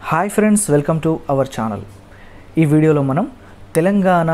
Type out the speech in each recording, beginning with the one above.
hi friends welcome to our channel ఈ వీడియోలో మనం తెలంగాణ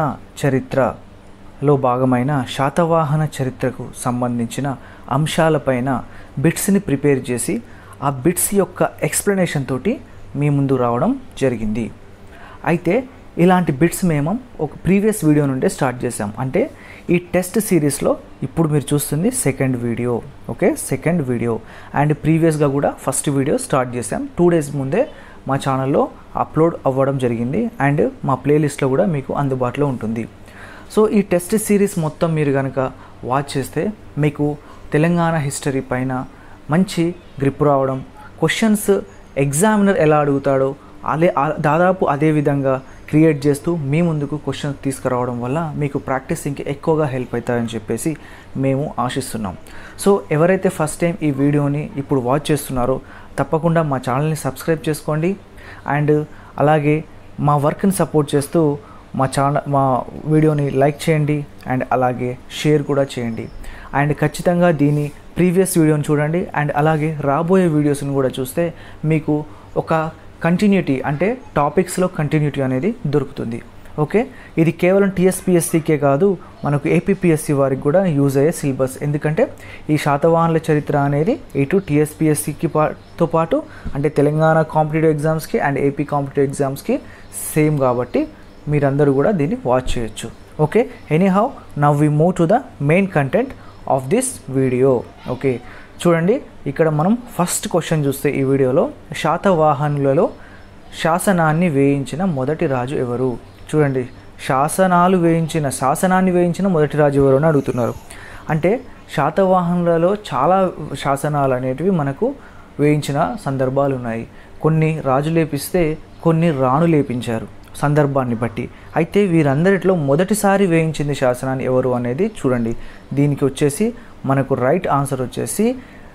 చరిత్రలో భాగమైన శాతవాహన చరిత్రకు సంబంధించిన అంశాలపైన బిట్స్ని ప్రిపేర్ చేసి ఆ బిట్స్ యొక్క ఎక్స్ప్లెనేషన్ తోటి మీ ముందు రావడం జరిగింది అయితే ఇలాంటి బిట్స్ మేము ఒక ప్రీవియస్ వీడియో నుండే స్టార్ట్ చేసాం అంటే ఈ టెస్ట్ సిరీస్లో ఇప్పుడు మీరు చూస్తుంది second video okay second video and ప్రీవియస్గా కూడా ఫస్ట్ వీడియో స్టార్ట్ చేసాం టూ డేస్ ముందే మా ఛానల్లో అప్లోడ్ అవ్వడం జరిగింది అండ్ మా ప్లేలిస్ట్లో కూడా మీకు అందుబాటులో ఉంటుంది సో ఈ టెస్ట్ సిరీస్ మొత్తం మీరు కనుక వాచ్ చేస్తే మీకు తెలంగాణ హిస్టరీ పైన మంచి గ్రిప్ రావడం క్వశ్చన్స్ ఎగ్జామినర్ ఎలా అడుగుతాడో అదే ఆ- దాదాపు అదే విధంగా క్రియేట్ చేస్తూ మీ ముందుకు క్వశ్చన్స్ తీసుకురావడం వల్ల మీకు ప్రాక్టీస్ ఇంక ఎక్కువగా హెల్ప్ అవుతాయని చెప్పేసి మేము ఆశిస్తున్నాం సో ఎవరైతే ఫస్ట్ టైం ఈ వీడియోని ఇప్పుడు వాచ్ చేస్తున్నారో తప్పకుండా మా ఛానల్ని సబ్స్క్రైబ్ చేసుకోండి అండ్ అలాగే మా వర్క్ని సపోర్ట్ చేస్తూ మా ఛానల్ మా వీడియోని లైక్ చేయండి అండ్ అలాగే షేర్ కూడా చేయండి అండ్ ఖచ్చితంగా దీని ప్రీవియస్ వీడియోని చూడండి అండ్ అలాగే రాబోయే వీడియోస్ని కూడా చూస్తే మీకు ఒక కంటిన్యూటీ అంటే టాపిక్స్లో కంటిన్యూటీ అనేది దొరుకుతుంది ఓకే ఇది కేవలం టీఎస్పిఎస్సికే కాదు మనకు ఏపీపీఎస్సి వారికి కూడా యూజ్ అయ్యే సిలబస్ ఎందుకంటే ఈ శాతవాహనుల చరిత్ర అనేది ఇటు టీఎస్పిఎస్సికి పాతో పాటు అంటే తెలంగాణ కాంపిటేటివ్ ఎగ్జామ్స్కి అండ్ ఏపీ కాంపిటేటివ్ ఎగ్జామ్స్కి సేమ్ కాబట్టి మీరందరూ కూడా దీన్ని వాచ్ చేయొచ్చు okay anyhow now we move to the main content of this video okay చూడండి ఇక్కడ మనం ఫస్ట్ క్వశ్చన్ చూస్తే ఈ వీడియోలో శాతవాహనులలో శాసనాన్ని వేయించిన మొదటి రాజు ఎవరు చూడండి శాసనాలు వేయించిన శాసనాన్ని వేయించిన మొదటి రాజు ఎవరు అని అడుగుతున్నారు అంటే శాతవాహనులలో చాలా శాసనాలు అనేటివి మనకు వేయించిన సందర్భాలు ఉన్నాయి కొన్ని రాజు లేపిస్తే కొన్ని రాణు లేపించారు సందర్భాన్ని బట్టి అయితే వీరందరిలో మొదటిసారి వేయించింది శాసనాన్ని ఎవరు అనేది చూడండి దీనికి వచ్చేసి మనకు రైట్ ఆన్సర్ వచ్చేసి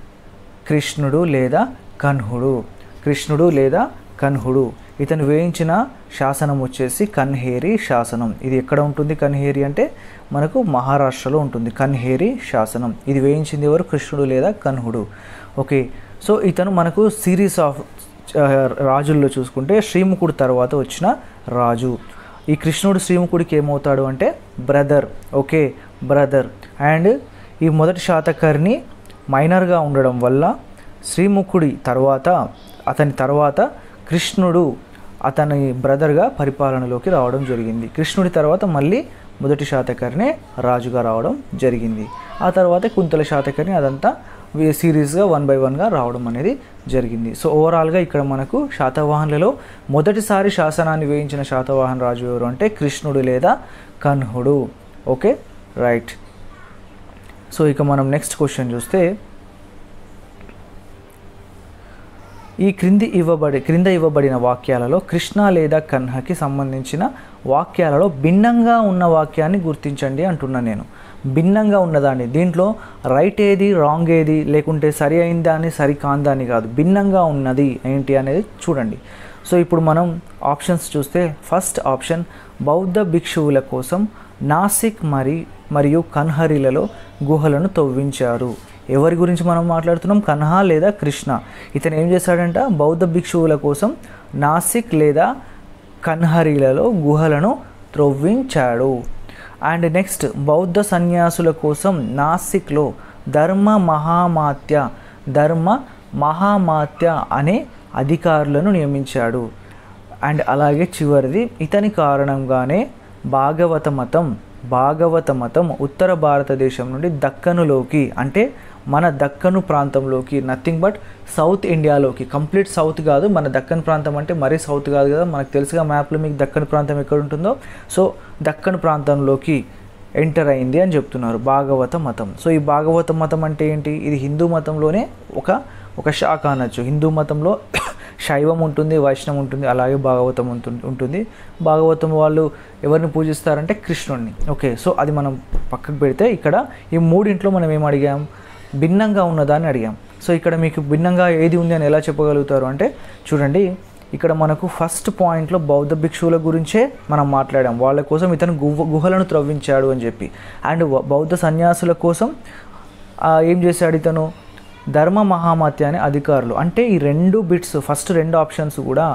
కృష్ణుడు లేదా కన్హుడు కృష్ణుడు లేదా కన్హుడు ఇతను వేయించిన శాసనం వచ్చేసి కన్హేరి శాసనం ఇది ఎక్కడ ఉంటుంది కన్హేరి అంటే మనకు మహారాష్ట్రలో ఉంటుంది కన్హేరి శాసనం ఇది వేయించింది ఎవరు కృష్ణుడు లేదా కన్హుడు ఓకే సో ఇతను మనకు సిరీస్ ఆఫ్ ఆ, రాజుల్లో చూసుకుంటే శ్రీముఖుడు తర్వాత వచ్చిన రాజు ఈ కృష్ణుడు శ్రీముఖుడికి ఏమవుతాడు అంటే బ్రదర్ ఓకే బ్రదర్ అండ్ ఈ మొదటి శాతకర్ణి మైనర్గా ఉండడం వల్ల శ్రీముఖుడి తర్వాత అతని తర్వాత కృష్ణుడు అతని బ్రదర్గా పరిపాలనలోకి రావడం జరిగింది కృష్ణుడి తర్వాత మళ్ళీ మొదటి శాతకర్ణే రాజుగా రావడం జరిగింది ఆ తర్వాత కుంతల శాతకర్ణి అదంతా వే- సిరీస్గా వన్ బై వన్గా రావడం అనేది జరిగింది సో ఓవరాల్గా ఇక్కడ మనకు శాతవాహనులలో మొదటిసారి శాసనాన్ని వేయించిన శాతవాహన రాజు ఎవరు అంటే కృష్ణుడు లేదా కన్హుడు ఓకే రైట్ సో ఇక మనం నెక్స్ట్ క్వశ్చన్ చూస్తే ఈ క్రింది ఇవ్వబడి క్రింద ఇవ్వబడిన వాక్యాలలో కృష్ణ లేదా కన్హకి సంబంధించిన వాక్యాలలో భిన్నంగా ఉన్న వాక్యాన్ని గుర్తించండి అంటున్నా నేను భిన్నంగా ఉన్నదాన్ని దీంట్లో రైట్ ఏది రాంగ్ ఏది లేకుంటే సరి అయిందా అని సరి కాందా అని కాదు భిన్నంగా ఉన్నది ఏంటి అనేది చూడండి సో ఇప్పుడు మనం ఆప్షన్స్ చూస్తే ఫస్ట్ ఆప్షన్ బౌద్ధ భిక్షువుల కోసం నాసిక్ మరి మరియు కన్హరిలలో గుహలను తవ్వించారు ఎవరి గురించి మనం మాట్లాడుతున్నాం కన్హా లేదా కృష్ణ ఇతను ఏం చేశాడంట బౌద్ధ భిక్షువుల కోసం నాసిక్ లేదా కన్హరిలలో గుహలను త్రవ్వించాడు అండ్ నెక్స్ట్ బౌద్ధ సన్యాసుల కోసం నాసిక్లో ధర్మ మహామాత్య ధర్మ మహామాత్య అనే అధికారులను నియమించాడు అండ్ అలాగే చివరిది ఇతని కారణంగానే భాగవత మతం భాగవత మతం ఉత్తర భారతదేశం నుండి దక్కనులోకి అంటే మన దక్కను ప్రాంతంలోకి నథింగ్ బట్ సౌత్ ఇండియాలోకి కంప్లీట్ సౌత్ కాదు మన దక్కన్ ప్రాంతం అంటే మరీ సౌత్ కాదు కదా మనకు తెలుసుగా మ్యాప్లో మీకు దక్కన్ ప్రాంతం ఎక్కడ ఉంటుందో సో దక్కన్ ప్రాంతంలోకి ఎంటర్ అయింది అని చెప్తున్నారు భాగవత మతం సో ఈ భాగవత మతం అంటే ఏంటి ఇది హిందూ మతంలోనే ఒక ఒక శాఖ అనొచ్చు హిందూ మతంలో శైవం ఉంటుంది వైష్ణవం ఉంటుంది అలాగే భాగవతం ఉంటుంది ఉంటుంది భాగవతం వాళ్ళు ఎవరిని పూజిస్తారంటే కృష్ణుడిని ఓకే సో అది మనం పక్కకు పెడితే ఇక్కడ ఈ మూడింట్లో మనం ఏం అడిగాం భిన్నంగా ఉన్నదా అని అడిగాం సో ఇక్కడ మీకు భిన్నంగా ఏది ఉంది అని ఎలా చెప్పగలుగుతారు అంటే చూడండి ఇక్కడ మనకు ఫస్ట్ పాయింట్లో బౌద్ధ భిక్షువుల గురించే మనం మాట్లాడాం వాళ్ళ కోసం ఇతను గుహ గుహలను త్రవ్వించాడు అని చెప్పి అండ్ బౌద్ధ సన్యాసుల కోసం ఆ, ఏం చేశాడు ఇతను ధర్మ మహామత్య అనే అధికారులు అంటే ఈ రెండు బిట్స్ ఫస్ట్ రెండు ఆప్షన్స్ కూడా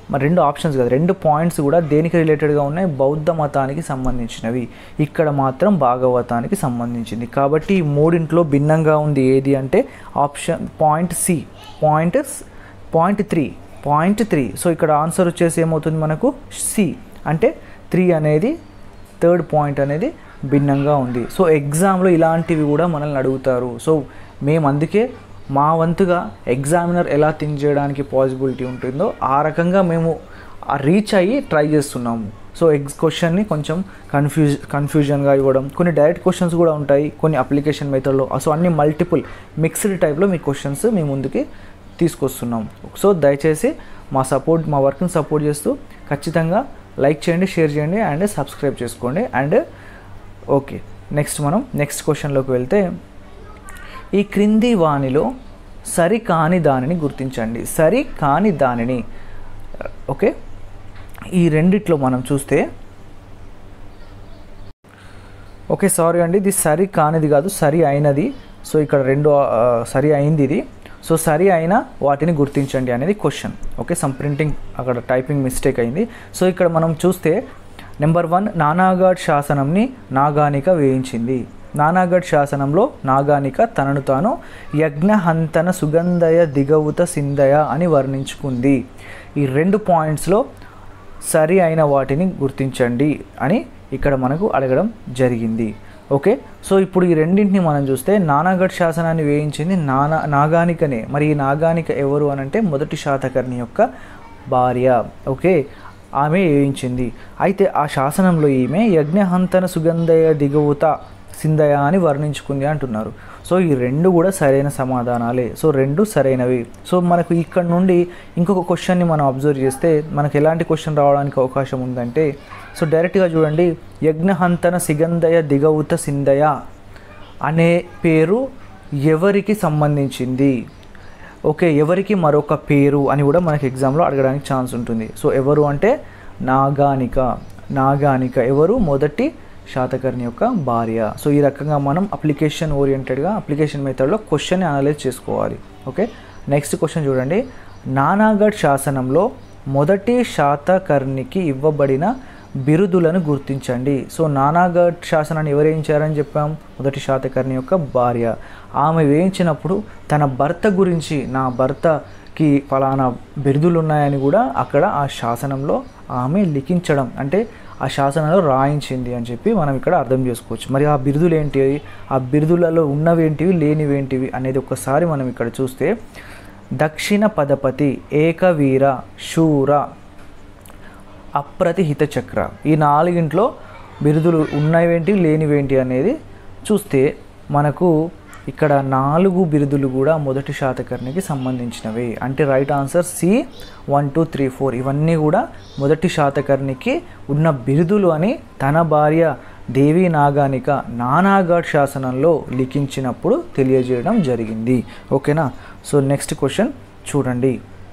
మరి రెండు ఆప్షన్స్ కదా రెండు పాయింట్స్ కూడా దేనికి రిలేటెడ్గా ఉన్నాయి బౌద్ధ మతానికి సంబంధించినవి ఇక్కడ మాత్రం భాగవతానికి సంబంధించింది కాబట్టి ఈ మూడింట్లో భిన్నంగా ఉంది ఏది అంటే option point C point point three point three so ఇక్కడ ఆన్సర్ వచ్చేసి ఏమవుతుంది మనకు సి అంటే త్రీ అనేది థర్డ్ పాయింట్ అనేది భిన్నంగా ఉంది సో ఎగ్జామ్లో ఇలాంటివి కూడా మనల్ని అడుగుతారు సో మేము అందుకే మా వంతుగా ఎగ్జామినర్ ఎలా థింక్ చేయడానికి పాసిబిలిటీ ఉంటుందో ఆ రకంగా మేము ఆ రీచ్ అయ్యి ట్రై చేస్తున్నాము సో ఎగ్స్ క్వశ్చన్ని కొంచెం కన్ఫ్యూజ్ కన్ఫ్యూజన్గా ఇవ్వడం కొన్ని డైరెక్ట్ క్వశ్చన్స్ కూడా ఉంటాయి కొన్ని అప్లికేషన్ మెథడ్లో సో అన్ని మల్టిపుల్ మిక్స్డ్ టైప్లో మీ క్వశ్చన్స్ మీ ముందుకి తీసుకొస్తున్నాం సో దయచేసి మా సపోర్ట్ మా వర్క్ని సపోర్ట్ చేస్తూ ఖచ్చితంగా లైక్ చేయండి షేర్ చేయండి అండ్ సబ్స్క్రైబ్ చేసుకోండి అండ్ ఓకే నెక్స్ట్ మనం నెక్స్ట్ క్వశ్చన్లోకి వెళ్తే ఈ క్రింది వాణిలో సరి కాని దానిని గుర్తించండి సరి కాని దానిని ఓకే ఈ రెండిట్లో మనం చూస్తే ఓకే సారీ అండి ఇది సరి కానిది కాదు సరి అయినది సో ఇక్కడ రెండు ఆ, సరి అయింది ఇది సో సరి అయిన వాటిని గుర్తించండి అనేది క్వశ్చన్ ఓకే సమ్ ప్రింటింగ్ అక్కడ టైపింగ్ మిస్టేక్ అయింది సో ఇక్కడ మనం చూస్తే నెంబర్ వన్ నానాఘాట్ శాసనంని నాగానిక వేయించింది నానాఘాట్ శాసనంలో నాగానిక తనను తాను యజ్ఞహంతన సుగంధయ దిగవుత సింధయ అని వర్ణించుకుంది ఈ రెండు పాయింట్స్లో సరి అయిన వాటిని గుర్తించండి అని ఇక్కడ మనకు అడగడం జరిగింది ఓకే సో ఇప్పుడు ఈ రెండింటిని మనం చూస్తే నానాగఢ్ శాసనాన్ని వేయించింది నానా నాగానికనే మరి ఈ నాగానిక ఎవరు అని అంటే మొదటి శాతకర్ణి యొక్క భార్య ఓకే ఆమె వేయించింది అయితే ఆ శాసనంలో ఈమె యజ్ఞహంతన సుగంధయ దిగువుత సింధయ అని వర్ణించుకుంది అంటున్నారు సో ఈ రెండు కూడా సరైన సమాధానాలే సో రెండు సరైనవి సో మనకు ఇక్కడ నుండి ఇంకొక క్వశ్చన్ని మనం అబ్జర్వ్ చేస్తే మనకు ఎలాంటి క్వశ్చన్ రావడానికి అవకాశం ఉందంటే సో డైరెక్ట్గా చూడండి యజ్ఞహంతన సిగంధయ దిగవుత సింధయ అనే పేరు ఎవరికి సంబంధించింది ఓకే ఎవరికి మరొక పేరు అని కూడా మనకి ఎగ్జామ్లో అడగడానికి ఛాన్స్ ఉంటుంది సో ఎవరు అంటే నాగానిక నాగానిక ఎవరు మొదటి శాతకర్ణి యొక్క భార్య సో ఈ రకంగా మనం అప్లికేషన్ ఓరియంటెడ్గా అప్లికేషన్ మెథడ్లో క్వశ్చన్ని అనలైజ్ చేసుకోవాలి ఓకే నెక్స్ట్ క్వశ్చన్ చూడండి నానాగఢ్ శాసనంలో మొదటి శాతకర్ణికి ఇవ్వబడిన బిరుదులను గుర్తించండి సో నానాగఢ్ శాసనాన్ని ఎవరు వేయించారని చెప్పాం మొదటి శాతకర్ణి యొక్క భార్య ఆమె వేయించినప్పుడు తన భర్త గురించి నా భర్తకి ఫలానా బిరుదులు ఉన్నాయని కూడా అక్కడ ఆ శాసనంలో ఆమె లిఖించడం అంటే ఆ శాసనంలో రాయించింది అని చెప్పి మనం ఇక్కడ అర్థం చేసుకోవచ్చు మరి ఆ బిరుదులు ఏంటి ఆ బిరుదులలో ఉన్నవేంటివి లేనివేంటివి అనేది ఒకసారి మనం ఇక్కడ చూస్తే దక్షిణ పదపతి ఏకవీర శూర అప్రతిహిత చక్ర ఈ నాలుగింట్లో బిరుదులు ఉన్నవేంటి లేనివేంటి అనేది చూస్తే మనకు ఇక్కడ నాలుగు బిరుదులు కూడా మొదటి శాతకర్ణికి సంబంధించినవి అంటే right answer C one two three four ఇవన్నీ కూడా మొదటి శాతకర్ణికి ఉన్న బిరుదులు అని తన భార్య దేవి నాగానిక నానాఘాట్ శాసనంలో లిఖించినప్పుడు తెలియజేయడం జరిగింది ఓకేనా సో నెక్స్ట్ క్వశ్చన్ చూడండి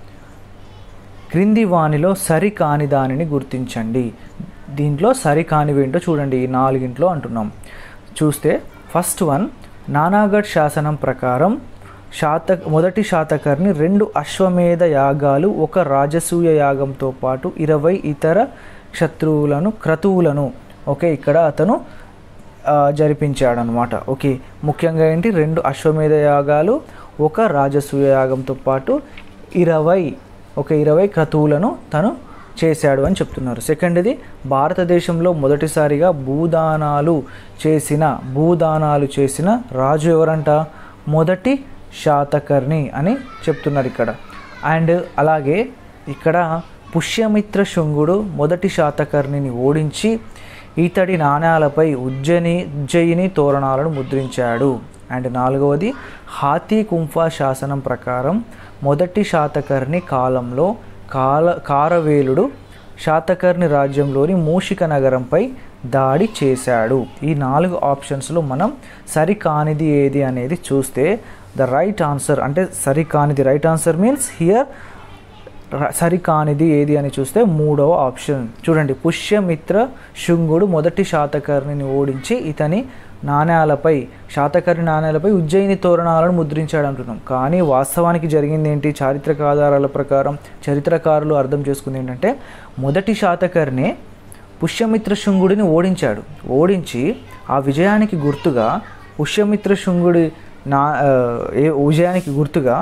క్రింది వానిలో సరి కాని దానిని గుర్తించండి దీంట్లో సరి కానివేంటో చూడండి ఈ నాలుగింట్లో అంటున్నాం చూస్తే ఫస్ట్ వన్ నానాగఢ్ శాసనం ప్రకారం శాత మొదటి శాతకర్ణి రెండు అశ్వమేధ యాగాలు ఒక రాజసూయ యాగంతో పాటు ఇరవై ఇతర శత్రువులను క్రతువులను ఓకే ఇక్కడ అతను ఆ, జరిపించాడనమాట ఓకే ముఖ్యంగా ఏంటి రెండు అశ్వమేధ యాగాలు ఒక రాజసూయ యాగంతో పాటు ఇరవై ఒక ఇరవై క్రతువులను తను చేశాడు అని చెప్తున్నారు సెకండ్ది భారతదేశంలో మొదటిసారిగా భూదానాలు చేసిన భూదానాలు చేసిన రాజు ఎవరంట మొదటి శాతకర్ణి అని చెప్తున్నారు ఇక్కడ అండ్ అలాగే ఇక్కడ పుష్యమిత్ర శృంగుడు మొదటి శాతకర్ణిని ఓడించి ఇతడి నాణ్యాలపై ఉజ్జయిని ఉజ్జయిని తోరణాలను ముద్రించాడు అండ్ నాలుగవది హాతీ కుంఫా శాసనం ప్రకారం మొదటి శాతకర్ణి కాలంలో కాల కారవేలుడు శాతకర్ణి రాజ్యంలోని మూషిక నగరంపై దాడి చేశాడు ఈ నాలుగు ఆప్షన్స్లో మనం సరికానిది ఏది అనేది చూస్తే ద రైట్ ఆన్సర్ అంటే సరికానిది రైట్ ఆన్సర్ మీన్స్ హియర్ ర- సరికానిది ఏది అని చూస్తే మూడవ ఆప్షన్ చూడండి పుష్యమిత్ర శృంగుడు మొదటి శాతకర్ణిని ఓడించి ఇతని నాణ్యాలపై శాతకర్ణి నాణ్యాలపై ఉజ్జయిని తోరణాలను ముద్రించాడు అంటున్నాం కానీ వాస్తవానికి జరిగింది ఏంటి చారిత్రక ఆధారాల ప్రకారం చరిత్రకారులు అర్థం చేసుకుంది ఏంటంటే మొదటి శాతకర్ణి పుష్యమిత్ర శృంగుడిని ఓడించాడు ఓడించి ఆ విజయానికి గుర్తుగా పుష్యమిత్ర శృంగుడి నా ఆ, ఏ విజయానికి గుర్తుగా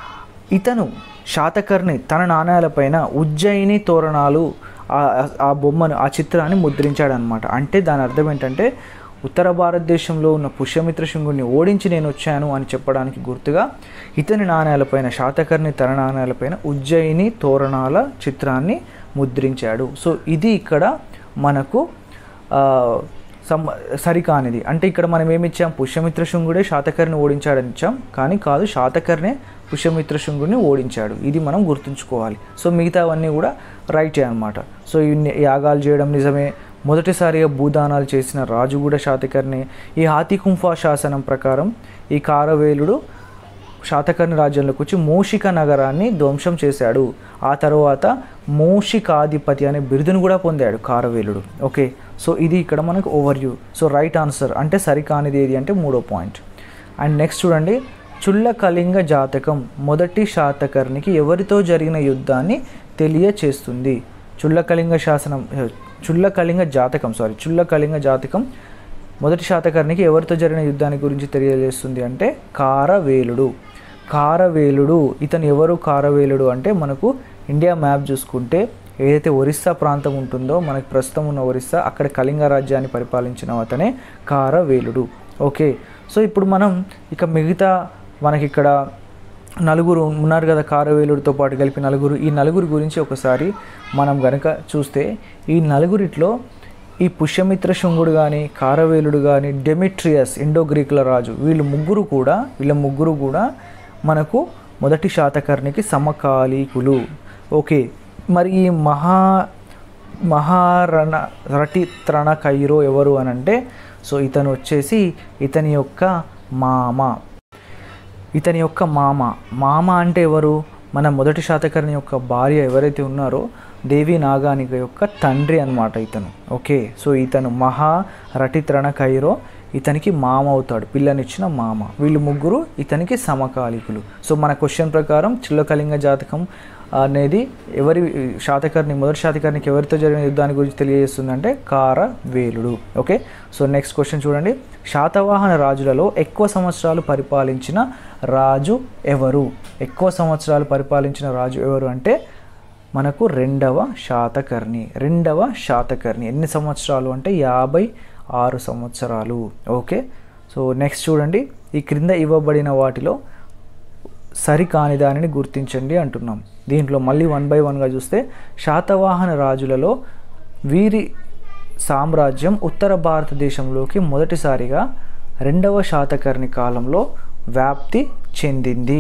ఇతను శాతకర్ణి తన నాణ్యాలపైన ఉజ్జయిని తోరణాలు ఆ- ఆ బొమ్మను ఆ చిత్రాన్ని ముద్రించాడనమాట అంటే దాని అర్థం ఏంటంటే ఉత్తర భారతదేశంలో ఉన్న పుష్యమిత్ర శృంగుడిని ఓడించి నేను వచ్చాను అని చెప్పడానికి గుర్తుగా ఇతని నాణ్యాలపైన శాతకర్ణి తన నాణ్యాలపైన ఉజ్జయిని తోరణాల చిత్రాన్ని ముద్రించాడు సో ఇది ఇక్కడ మనకు ఆ, సమ్ సరికానిది అంటే ఇక్కడ మనం ఏమి ఇచ్చాం పుష్యమిత్ర శృంగుడే శాతకర్ని ఓడించాడని ఇచ్చాం కానీ కాదు శాతకర్నే పుష్యమిత్ర శృంగుడిని ఓడించాడు ఇది మనం గుర్తుంచుకోవాలి సో మిగతావన్నీ కూడా రైటే అనమాట సో ఇన్ని యాగాలు చేయడం నిజమే మొదటిసారిగా భూదానాలు చేసిన రాజు కూడా శాతకర్ణి ఈ హాతికుంఫా శాసనం ప్రకారం ఈ కారవేలుడు శాతకర్ణి రాజ్యంలోకి వచ్చి మూషిక నగరాన్ని ధ్వంసం చేశాడు ఆ తర్వాత మూషికాధిపతి అనే బిరుదును కూడా పొందాడు కారవేలుడు ఓకే సో ఇది ఇక్కడ మనకు ఓవర్వ్యూ సో రైట్ ఆన్సర్ అంటే సరికానిది ఏది అంటే మూడో పాయింట్ అండ్ నెక్స్ట్ చూడండి చుల్ల కళింగ జాతకం మొదటి శాతకర్ణికి ఎవరితో జరిగిన యుద్ధాన్ని తెలియచేస్తుంది చుల్ల కళింగ శాసనం చుల్ల కళింగ జాతకం సారీ చుల్ల కళింగ జాతకం మొదటి శాతకర్ణికి ఎవరితో జరిగిన యుద్ధాన్ని గురించి తెలియజేస్తుంది అంటే కారవేలుడు కారవేలుడు ఇతను ఎవరు కారవేలుడు అంటే మనకు ఇండియా మ్యాప్ చూసుకుంటే ఏదైతే ఒరిస్సా ప్రాంతం ఉంటుందో మనకి ప్రస్తుతం ఉన్న ఒరిస్సా అక్కడ కళింగ రాజ్యాన్ని పరిపాలించిన అతనే కారవేలుడు ఓకే సో ఇప్పుడు మనం ఇక మిగతా మనకి ఇక్కడ నలుగురు ఉన్నారు కదా కారవేలుడితో పాటు కలిపి నలుగురు ఈ నలుగురు గురించి ఒకసారి మనం గనక చూస్తే ఈ నలుగురిట్లో ఈ పుష్యమిత్ర శృంగుడు కానీ కారవేలుడు కానీ డెమిట్రియస్ ఇండో గ్రీకుల రాజు వీళ్ళు ముగ్గురు కూడా వీళ్ళ ముగ్గురు కూడా మనకు మొదటి శాతకర్ణికి సమకాలీకులు ఓకే మరి ఈ మహా మహారణ రటిత్రణ కైరో ఎవరు అని అంటే సో ఇతను వచ్చేసి ఇతని యొక్క మామ ఇతని యొక్క మామ మామ అంటే ఎవరు మన మొదటి శాతకర్ణి యొక్క భార్య ఎవరైతే ఉన్నారో దేవి నాగానిక యొక్క తండ్రి అన్నమాట ఇతను ఓకే సో ఇతను మహా రటిత్రణ కైరో ఇతనికి మామ అవుతాడు పిల్లనిచ్చిన మామ వీళ్ళు ముగ్గురు ఇతనికి సమకాలికులు సో మన క్వశ్చన్ ప్రకారం చిల్లకలింగ జాతకం అనేది ఎవరి శాతకర్ణి మొదటి శాతకర్ణికి ఎవరితో జరిగిన యుద్ధాన్ని గురించి తెలియజేస్తుందంటే కారవేలుడు ఓకే సో నెక్స్ట్ క్వశ్చన్ చూడండి శాతవాహన రాజులలో ఎక్కువ సంవత్సరాలు పరిపాలించిన రాజు ఎవరు ఎక్కువ సంవత్సరాలు పరిపాలించిన రాజు ఎవరు అంటే మనకు రెండవ శాతకర్ణి రెండవ శాతకర్ణి ఎన్ని సంవత్సరాలు అంటే యాభై ఆరు సంవత్సరాలు ఓకే సో నెక్స్ట్ చూడండి ఈ క్రింద ఇవ్వబడిన వాటిలో సరికాని దానిని గుర్తించండి అంటున్నాం దీంట్లో మళ్ళీ వన్ బై వన్గా చూస్తే శాతవాహన రాజులలో వీరి సామ్రాజ్యం ఉత్తర భారతదేశంలోకి మొదటిసారిగా రెండవ శాతకర్ణి కాలంలో వ్యాప్తి చెందింది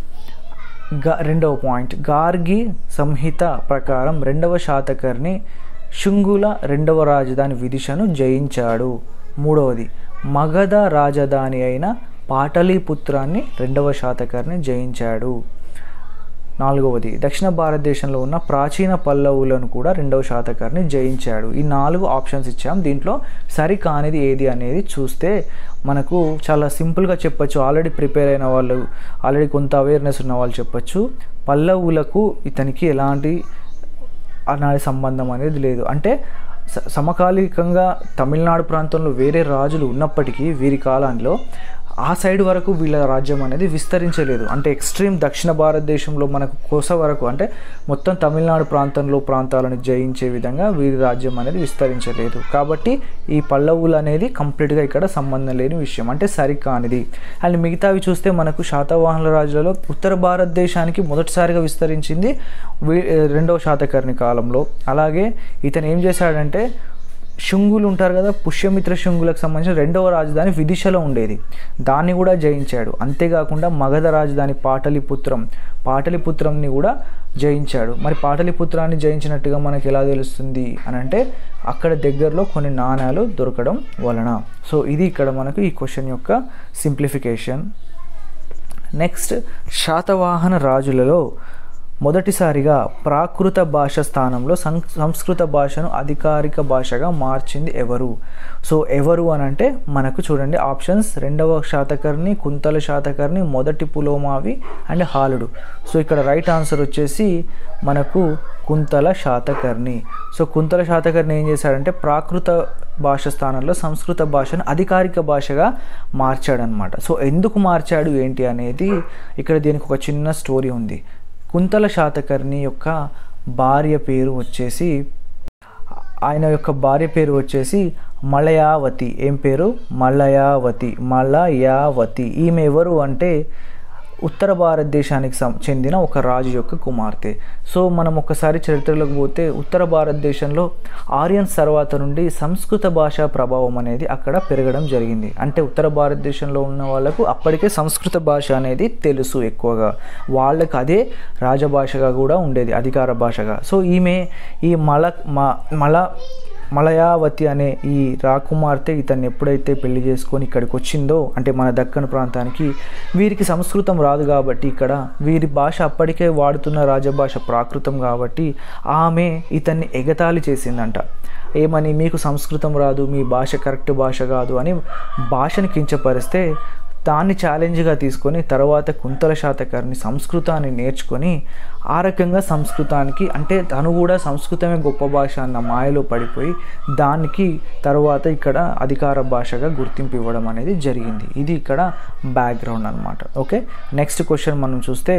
గా రెండవ పాయింట్ గార్గి సంహిత ప్రకారం రెండవ శాతకర్ణి శుంగుల రెండవ రాజధాని విదిశను జయించాడు మూడవది మగధ రాజధాని అయిన పాటలీపుత్రాన్ని రెండవ శాతకర్ణి జయించాడు నాలుగవది దక్షిణ భారతదేశంలో ఉన్న ప్రాచీన పల్లవులను కూడా రెండవ శాతకర్ణి జయించాడు ఈ నాలుగు ఆప్షన్స్ ఇచ్చాం దీంట్లో సరి కానిది ఏది అనేది చూస్తే మనకు చాలా సింపుల్గా చెప్పొచ్చు ఆల్రెడీ ప్రిపేర్ అయిన వాళ్ళు ఆల్రెడీ కొంత అవేర్నెస్ ఉన్న వాళ్ళు చెప్పొచ్చు పల్లవులకు ఇతనికి ఎలాంటి అనాడి సంబంధం అనేది లేదు అంటే స- సమకాలికంగా తమిళనాడు ప్రాంతంలో వేరే రాజులు ఉన్నప్పటికీ వీరి కాలంలో ఆ సైడ్ వరకు వీళ్ళ రాజ్యం అనేది విస్తరించలేదు అంటే ఎక్స్ట్రీమ్ దక్షిణ భారతదేశంలో మనకు కోస వరకు అంటే మొత్తం తమిళనాడు ప్రాంతంలో ప్రాంతాలను జయించే విధంగా వీరి రాజ్యం అనేది విస్తరించలేదు కాబట్టి ఈ పల్లవులు అనేది కంప్లీట్గా ఇక్కడ సంబంధం లేని విషయం అంటే సరికానిది అండ్ మిగతావి చూస్తే మనకు శాతవాహనుల రాజులలో ఉత్తర భారతదేశానికి మొదటిసారిగా విస్తరించింది వీ- రెండవ శాతకర్ణి కాలంలో అలాగే ఇతను ఏం చేశాడంటే శుంగులు ఉంటారు కదా పుష్యమిత్ర శుంగులకు సంబంధించిన రెండవ రాజధాని విదిశలో ఉండేది దాన్ని కూడా జయించాడు అంతేకాకుండా మగధ రాజధాని పాటలిపుత్రం పాటలిపుత్రంని కూడా జయించాడు మరి పాటలిపుత్రాన్ని జయించినట్టుగా మనకి ఎలా తెలుస్తుంది అని అంటే అక్కడ దగ్గరలో కొన్ని నాణ్యాలు దొరకడం వలన సో ఇది ఇక్కడ మనకు ఈ క్వశ్చన్ యొక్క సింప్లిఫికేషన్ నెక్స్ట్ శాతవాహన రాజులలో మొదటిసారిగా ప్రాకృత భాష స్థానంలో సం సంస్కృత భాషను అధికారిక భాషగా మార్చింది ఎవరు సో ఎవరు అని అంటే మనకు చూడండి ఆప్షన్స్ రెండవ శాతకర్ణి కుంతల శాతకర్ణి మొదటి పులోమావి అండ్ హాలుడు సో ఇక్కడ రైట్ ఆన్సర్ వచ్చేసి మనకు కుంతల శాతకర్ణి సో కుంతల శాతకర్ణి ఏం చేశాడంటే ప్రాకృత భాష స్థానంలో సంస్కృత భాషను అధికారిక భాషగా మార్చాడనమాట సో ఎందుకు మార్చాడు ఏంటి అనేది ఇక్కడ దీనికి ఒక చిన్న స్టోరీ ఉంది కుంతల శాతకర్ణి యొక్క భార్య పేరు వచ్చేసి ఆయన యొక్క భార్య పేరు వచ్చేసి మలయావతి ఏం పేరు మలయావతి మలయావతి ఈమె ఎవరు అంటే ఉత్తర భారతదేశానికి సం చెందిన ఒక రాజు యొక్క కుమార్తె సో మనం ఒకసారి చరిత్రలోకి పోతే ఉత్తర భారతదేశంలో ఆర్యన్స్ తర్వాత నుండి సంస్కృత భాషా ప్రభావం అనేది అక్కడ పెరగడం జరిగింది అంటే ఉత్తర భారతదేశంలో ఉన్న వాళ్ళకు అప్పటికే సంస్కృత భాష అనేది తెలుసు ఎక్కువగా వాళ్ళకి అదే రాజభాషగా కూడా ఉండేది అధికార భాషగా సో ఈమె ఈ మల మల మలయావతి అనే ఈ రాకుమార్తె ఇతన్ని ఎప్పుడైతే పెళ్లి చేసుకొని ఇక్కడికి వచ్చిందో అంటే మన దక్కన్ ప్రాంతానికి వీరికి సంస్కృతం రాదు కాబట్టి ఇక్కడ వీరి భాష అప్పటికే వాడుతున్న రాజభాష ప్రాకృతం కాబట్టి ఆమె ఇతన్ని ఎగతాళి చేసిందంట ఏమని మీకు సంస్కృతం రాదు మీ భాష కరెక్ట్ భాష కాదు అని భాషని కించపరిస్తే దాన్ని ఛాలెంజ్గా తీసుకొని తర్వాత కుంతల శాతకర్ణి సంస్కృతాన్ని నేర్చుకొని ఆ రకంగా సంస్కృతానికి అంటే తను కూడా సంస్కృతమే గొప్ప భాష అన్న మాయలో పడిపోయి దానికి తర్వాత ఇక్కడ అధికార భాషగా గుర్తింపు ఇవ్వడం అనేది జరిగింది ఇది ఇక్కడ బ్యాక్గ్రౌండ్ అనమాట ఓకే నెక్స్ట్ క్వశ్చన్ మనం చూస్తే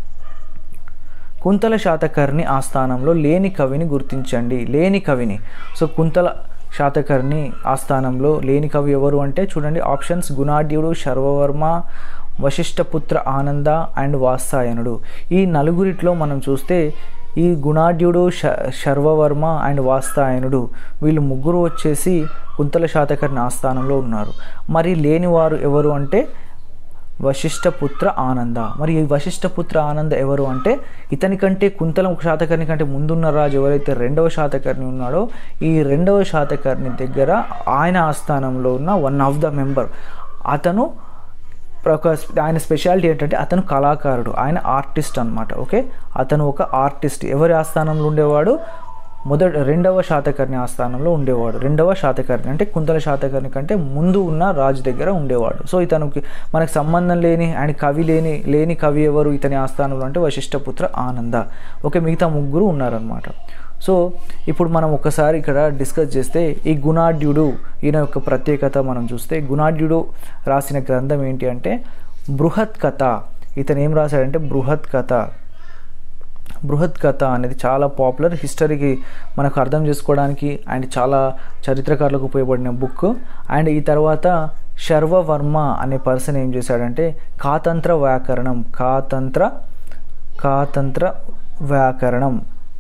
కుంతల శాతకర్ణి ఆ స్థానంలో లేని కవిని గుర్తించండి లేని కవిని సో కుంతల శాతకర్ణి ఆ స్థానంలో లేని కవి ఎవరు అంటే చూడండి ఆప్షన్స్ గుణాఢ్యుడు శర్వవర్మ వశిష్ఠపుత్ర ఆనంద అండ్ వాత్సాయనుడు ఈ నలుగురిట్లో మనం చూస్తే ఈ గుణాఢ్యుడు శ శర్వవర్మ అండ్ వాత్సాయనుడు వీళ్ళు ముగ్గురు వచ్చేసి కుంతల శాతకర్ణి ఆ స్థానంలో ఉన్నారు మరి లేనివారు ఎవరు అంటే వశిష్ఠపుత్ర ఆనంద మరి ఈ వశిష్ఠపుత్ర ఆనంద ఎవరు అంటే ఇతని కంటే కుంతల శాతకర్ణి కంటే ముందున్న రాజు ఎవరైతే రెండవ శాతకర్ణి ఉన్నాడో ఈ రెండవ శాతకర్ణి దగ్గర ఆయన ఆస్థానంలో ఉన్న వన్ ఆఫ్ ద మెంబర్ అతను ఒక ఆయన స్పెషాలిటీ ఏంటంటే అతను కళాకారుడు ఆయన ఆర్టిస్ట్ అనమాట ఓకే అతను ఒక ఆర్టిస్ట్ ఎవరి ఆస్థానంలో ఉండేవాడు మొదటి రెండవ శాతకర్ణి ఆస్థానంలో ఉండేవాడు రెండవ శాతకర్ణి అంటే కుంతల శాతకర్ణి కంటే ముందు ఉన్న రాజు దగ్గర ఉండేవాడు సో ఇతనికి మనకు సంబంధం లేని ఆయన కవి లేని లేని కవి ఎవరు ఇతని ఆస్థానంలో అంటే వశిష్ఠపుత్ర ఆనంద ఓకే మిగతా ముగ్గురు ఉన్నారనమాట సో ఇప్పుడు మనం ఒకసారి ఇక్కడ డిస్కస్ చేస్తే ఈ గుణాఢ్యుడు ఈయన యొక్క ప్రత్యేకత మనం చూస్తే గుణాఢ్యుడు రాసిన గ్రంథం ఏంటి అంటే బృహత్ కథ ఇతను ఏం రాశాడంటే బృహత్ కథ బృహత్ కథ అనేది చాలా పాపులర్ హిస్టరీకి మనకు అర్థం చేసుకోవడానికి అండ్ చాలా చరిత్రకారులకు ఉపయోగపడిన బుక్ అండ్ ఈ తర్వాత శర్వవర్మ అనే పర్సన్ ఏం చేశాడంటే కాతంత్ర వ్యాకరణం కాతంత్ర కాతంత్ర వ్యాకరణం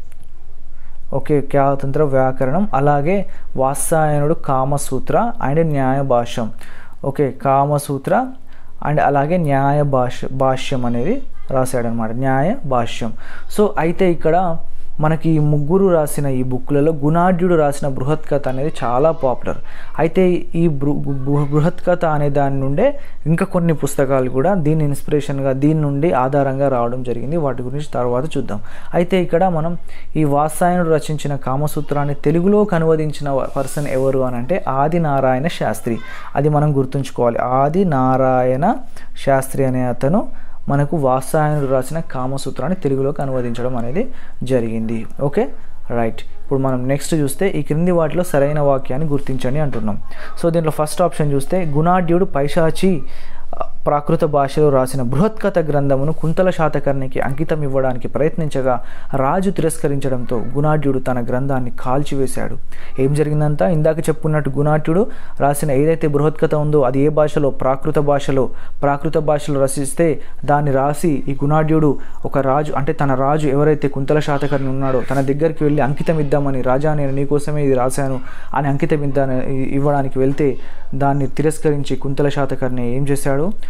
ఓకే కాతంత్ర వ్యాకరణం అలాగే వాత్సాయనుడు కామసూత్ర అండ్ న్యాయ భాష్యం ఓకే కామసూత్ర అండ్ అలాగే న్యాయ భాష భాష్యం అనేది రాశాడనమాట న్యాయ భాష్యం సో అయితే ఇక్కడ మనకి ఈ ముగ్గురు రాసిన ఈ బుక్లలో గుణాఢ్యుడు రాసిన బృహత్ కథ అనేది చాలా పాపులర్ అయితే ఈ బృ బృహత్ కథ అనే దాని నుండే ఇంకా కొన్ని పుస్తకాలు కూడా దీని ఇన్స్పిరేషన్గా దీని నుండి ఆధారంగా రావడం జరిగింది వాటి గురించి తర్వాత చూద్దాం అయితే ఇక్కడ మనం ఈ వాత్సాయనుడు రచించిన కామసూత్రాన్ని తెలుగులోకి అనువదించిన పర్సన్ ఎవరు అని అంటే ఆది నారాయణ శాస్త్రి అది మనం గుర్తుంచుకోవాలి ఆది నారాయణ శాస్త్రి అనే అతను మనకు వాత్సాయనుడు రాసిన కామసూత్రాన్ని తెలుగులోకి అనువదించడం అనేది జరిగింది ఓకే రైట్ ఇప్పుడు మనం నెక్స్ట్ చూస్తే ఈ క్రింది వాటిలో సరైన వాక్యాన్ని గుర్తించండి అంటున్నాం సో దీంట్లో ఫస్ట్ ఆప్షన్ చూస్తే గుణాఢ్యుడు పైశాచి ప్రాకృత భాషలో రాసిన బృహత్కథ గ్రంథమును కుంతల శాతకర్ణికి అంకితం ఇవ్వడానికి ప్రయత్నించగా రాజు తిరస్కరించడంతో గుణాఢ్యుడు తన గ్రంథాన్ని కాల్చివేశాడు ఏం జరిగిందంతా ఇందాక చెప్పుకున్నట్టు గుణాఢ్యుడు రాసిన ఏదైతే బృహత్కథ ఉందో అది ఏ భాషలో ప్రాకృత భాషలో ప్రాకృత భాషలో రచిస్తే దాన్ని రాసి ఈ గుణాఢ్యుడు ఒక రాజు అంటే తన రాజు ఎవరైతే కుంతల శాతకర్ణి ఉన్నాడో తన దగ్గరికి వెళ్ళి అంకితం ఇద్దామని రాజా నేను నీకోసమే ఇది రాశాను అని అంకితం ఇద్దాను ఇవ్వడానికి వెళ్తే దాన్ని తిరస్కరించి కుంతల శాతకర్ణి ఏం చేశాడు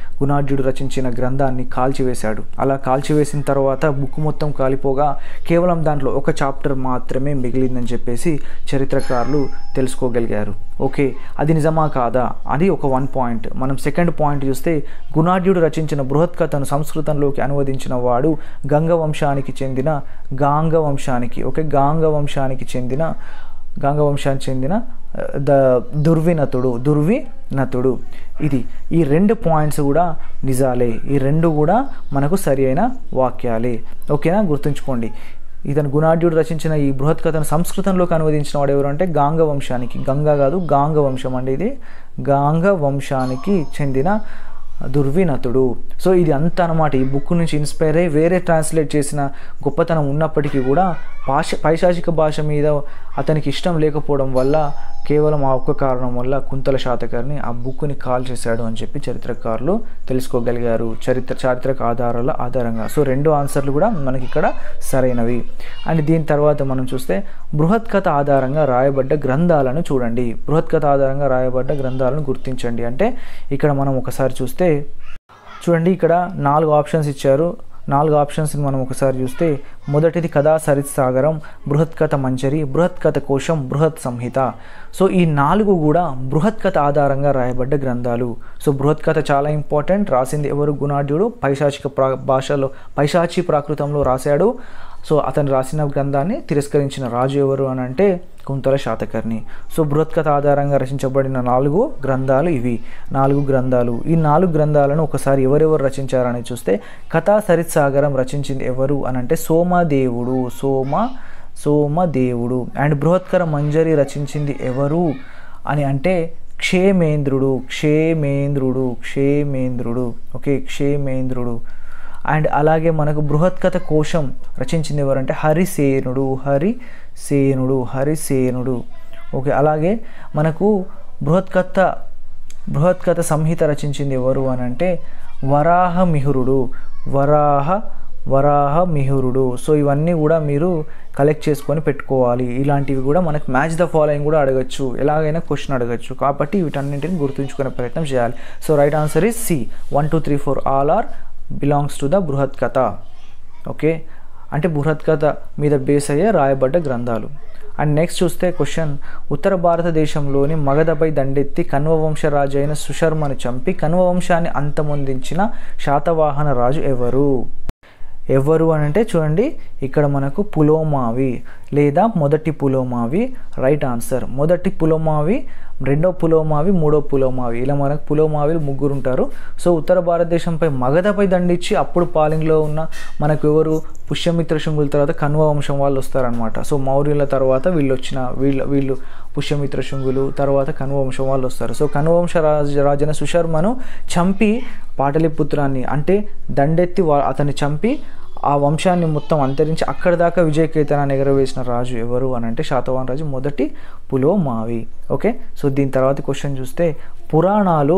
గుణాఢ్యుడు రచించిన గ్రంథాన్ని కాల్చివేశాడు అలా కాల్చివేసిన తర్వాత బుక్ మొత్తం కాలిపోగా కేవలం దాంట్లో ఒక చాప్టర్ మాత్రమే మిగిలిందని చెప్పేసి చరిత్రకారులు తెలుసుకోగలిగారు ఓకే అది నిజమా కాదా అది ఒక వన్ పాయింట్ మనం సెకండ్ పాయింట్ చూస్తే గుణాఢ్యుడు రచించిన బృహత్ కథను సంస్కృతంలోకి అనువదించిన వాడు గంగ వంశానికి చెందిన గాంగ వంశానికి ఓకే గాంగ వంశానికి చెందిన గాంగ వంశానికి చెందిన ఆ, ద దుర్వినతుడు దుర్వినతుడు ఇది ఈ రెండు పాయింట్స్ కూడా నిజాలే ఈ రెండు కూడా మనకు సరి అయిన వాక్యాలే ఓకేనా గుర్తుంచుకోండి ఇతను గుణాఢ్యుడు రచించిన ఈ బృహత్ కథను సంస్కృతంలోకి అనువదించిన వాడు ఎవరు అంటే గాంగ వంశానికి గంగా కాదు గాంగ వంశం అండి ఇది గాంగ వంశానికి చెందిన దుర్వినతుడు సో ఇది అంత అనమాట ఈ బుక్ నుంచి ఇన్స్పైర్ అయ్యి వేరే ట్రాన్స్లేట్ చేసిన గొప్పతనం ఉన్నప్పటికీ కూడా భాష పైశాచిక భాష మీద అతనికి ఇష్టం లేకపోవడం వల్ల కేవలం ఆ ఒక్క కారణం వల్ల కుంతల శాతకర్ని ఆ బుక్ని కాల్ చేశాడు అని చెప్పి చరిత్రకారులు తెలుసుకోగలిగారు చరిత్ర చారిత్రక ఆధారాల ఆధారంగా సో రెండు ఆన్సర్లు కూడా మనకి ఇక్కడ సరైనవి అండ్ దీని తర్వాత మనం చూస్తే బృహత్ కథ ఆధారంగా రాయబడ్డ గ్రంథాలను చూడండి బృహత్ కథ ఆధారంగా రాయబడ్డ గ్రంథాలను గుర్తించండి అంటే ఇక్కడ మనం ఒకసారి చూస్తే చూడండి ఇక్కడ నాలుగు ఆప్షన్స్ ఇచ్చారు నాలుగు ఆప్షన్స్ని మనం ఒకసారి చూస్తే మొదటిది కథా సరిత్ సాగరం బృహత్ కథ మంజరి బృహత్ కథ కోశం బృహత్ సంహిత సో ఈ నాలుగు కూడా బృహత్ కథ ఆధారంగా రాయబడ్డ గ్రంథాలు సో బృహత్ కథ చాలా ఇంపార్టెంట్ రాసింది ఎవరు గుణాఢ్యుడు పైశాచిక ప్రా భాషలో పైశాచి ప్రాకృతంలో రాశాడు సో అతను రాసిన గ్రంథాన్ని తిరస్కరించిన రాజు ఎవరు అని అంటే కుంతల శాతకర్ణి సో బృహత్ కథ ఆధారంగా రచించబడిన నాలుగు గ్రంథాలు ఇవి నాలుగు గ్రంథాలు ఈ నాలుగు గ్రంథాలను ఒకసారి ఎవరెవరు రచించారని చూస్తే కథా సరిత్ సాగరం రచించింది ఎవరు అని అంటే సోమదేవుడు సోమ సోమదేవుడు అండ్ బృహత్కర మంజరి రచించింది ఎవరు అని అంటే క్షేమేంద్రుడు క్షేమేంద్రుడు క్షేమేంద్రుడు ఓకే క్షేమేంద్రుడు అండ్ అలాగే మనకు బృహత్కథ కోశం రచించింది ఎవరంటే హరిసేనుడు హరిసేనుడు హరిసేనుడు ఓకే అలాగే మనకు బృహత్కథ బృహత్కథ సంహిత రచించింది ఎవరు అని అంటే వరాహ మిహురుడు వరాహ వరాహ మిహురుడు సో ఇవన్నీ కూడా మీరు కలెక్ట్ చేసుకొని పెట్టుకోవాలి ఇలాంటివి కూడా మనకు మ్యాచ్ ద ఫాలోయింగ్ కూడా అడగచ్చు ఎలాగైనా క్వశ్చన్ అడగచ్చు కాబట్టి వీటన్నింటిని గుర్తుంచుకునే ప్రయత్నం చేయాలి so right answer is C one two three four all are belongs to the Brihat Katha okay అంటే బృహత్ కథ మీద బేస్ అయ్యే రాయబడ్డ గ్రంథాలు అండ్ నెక్స్ట్ చూస్తే క్వశ్చన్ ఉత్తర భారతదేశంలోని మగధపై దండెత్తి కన్వ వంశరాజు అయిన సుశర్మను చంపి కన్వ వంశాన్ని అంతమొందించిన శాతవాహన రాజు ఎవరు ఎవరు అని అంటే చూడండి ఇక్కడ మనకు పులోమావి లేదా మొదటి పులోమావి రైట్ ఆన్సర్ మొదటి పులోమావి రెండో పులోమావి మూడో పులోమావి ఇలా మనకు పులోమావిలు ముగ్గురు ఉంటారు సో ఉత్తర భారతదేశంపై మగధపై దండిచ్చి అప్పుడు పాలింగ్లో ఉన్న మనకు ఎవరు పుష్యమిత్ర శృంగుల తర్వాత కన్వ వంశం వాళ్ళు వస్తారనమాట సో మౌర్యుల తర్వాత వీళ్ళు వచ్చిన వీళ్ళు వీళ్ళు పుష్యమిత్ర శృంగులు తర్వాత కన్వ వంశం వాళ్ళు వస్తారు సో కన్వ వంశ రాజ రాజన సుశర్మను చంపి పాటలిపుత్రాన్ని అంటే దండెత్తి వా అతన్ని చంపి ఆ వంశాన్ని మొత్తం అంతరించి అక్కడి దాకా విజయకేతనాన్ని ఎగరవేసిన రాజు ఎవరు అని అంటే శాతవాహన రాజు మొదటి పులోమావి ఓకే సో దీని తర్వాత క్వశ్చన్ చూస్తే పురాణాలు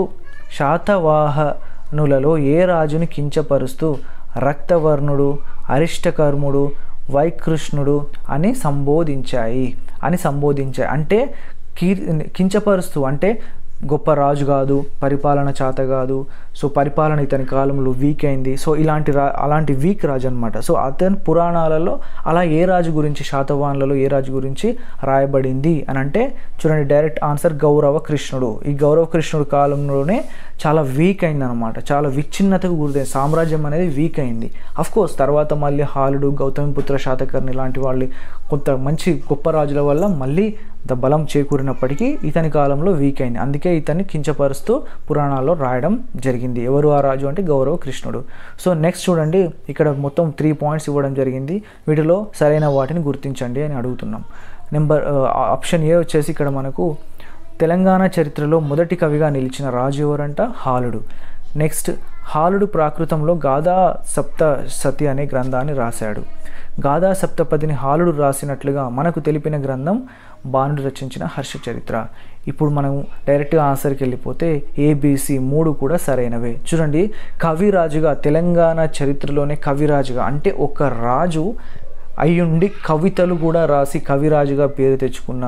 శాతవాహనులలో ఏ రాజుని కించపరుస్తూ రక్తవర్ణుడు అరిష్టకర్ముడు వైకృష్ణుడు అని సంబోధించాయి అని సంబోధించాయి అంటే కీర్ కించపరుస్తూ అంటే గొప్ప రాజు కాదు పరిపాలన చేత కాదు సో పరిపాలన ఇతని కాలంలో వీక్ అయింది సో ఇలాంటి రా అలాంటి వీక్ రాజు అనమాట సో అతని పురాణాలలో అలా ఏ రాజు గురించి శాతవాహనులలో ఏ రాజు గురించి రాయబడింది అని అంటే చూడండి డైరెక్ట్ ఆన్సర్ గౌరవ కృష్ణుడు ఈ గౌరవ కృష్ణుడు కాలంలోనే చాలా వీక్ అయింది అనమాట చాలా విచ్ఛిన్నతకు గురిదైంది సామ్రాజ్యం అనేది వీక్ అయింది అఫ్ కోర్స్ తర్వాత మళ్ళీ హాలుడు గౌతమిపుత్ర శాతకర్ణి లాంటి వాళ్ళు కొంత మంచి గొప్ప రాజుల వల్ల మళ్ళీ ద బలం చేకూరినప్పటికీ ఇతని కాలంలో వీక్ అయింది అందుకే ఇతన్ని కించపరుస్తూ పురాణాల్లో రాయడం జరిగింది ఎవరు ఆ రాజు అంటే గౌరవ కృష్ణుడు సో నెక్స్ట్ చూడండి ఇక్కడ మొత్తం త్రీ పాయింట్స్ ఇవ్వడం జరిగింది వీటిలో సరైన వాటిని గుర్తించండి అని అడుగుతున్నాం నెంబర్ ఆప్షన్ ఏ వచ్చేసి ఇక్కడ మనకు తెలంగాణ చరిత్రలో మొదటి కవిగా నిలిచిన రాజు ఎవరంట హాలుడు నెక్స్ట్ హాలుడు ప్రాకృతంలో గాథా సప్త సతి అనే గ్రంథాన్ని రాశాడు గాథా సప్తపదిని హాలుడు రాసినట్లుగా మనకు తెలిపిన గ్రంథం బాణుడు రచించిన హర్ష చరిత్ర ఇప్పుడు మనం డైరెక్ట్గా ఆన్సర్కి వెళ్ళిపోతే ఏబిసి మూడు కూడా సరైనవే చూడండి కవిరాజుగా తెలంగాణ చరిత్రలోనే కవిరాజుగా అంటే ఒక రాజు అయ్యుండి కవితలు కూడా రాసి కవిరాజుగా పేరు తెచ్చుకున్న